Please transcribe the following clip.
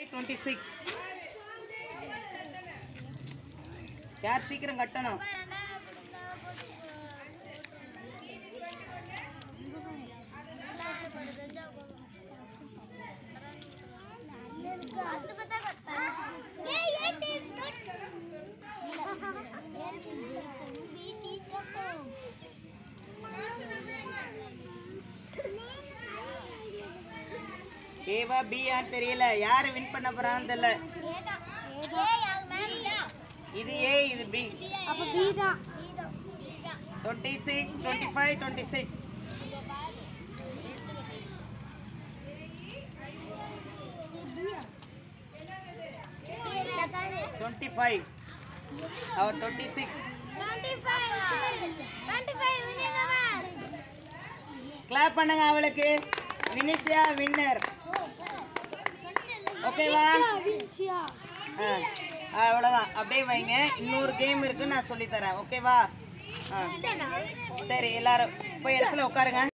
twenty six யார் சீக்கிரம் கட்டணும் ஏவா பியான்னு தெரியல யார் வின் பண்ண போறான்னு தெரியல இது ஏ இது பி அப்ப பி தான் twenty six twenty five twenty six twenty five அவர் டுவெண்ட்டி சிக்ஸ் கிளாப் பண்ணுங்க அவளுக்கு வினிஷியா வின்னர் ஓகேவா வின்சியா ஆ அவ்வளோதான் அப்படியே வைங்க இன்னொரு கேம் இருக்கு நான் சொல்லித்தரேன் ஓகேவா ஆ சரி எல்லாரும் போய் இடத்துல உட்காருங்க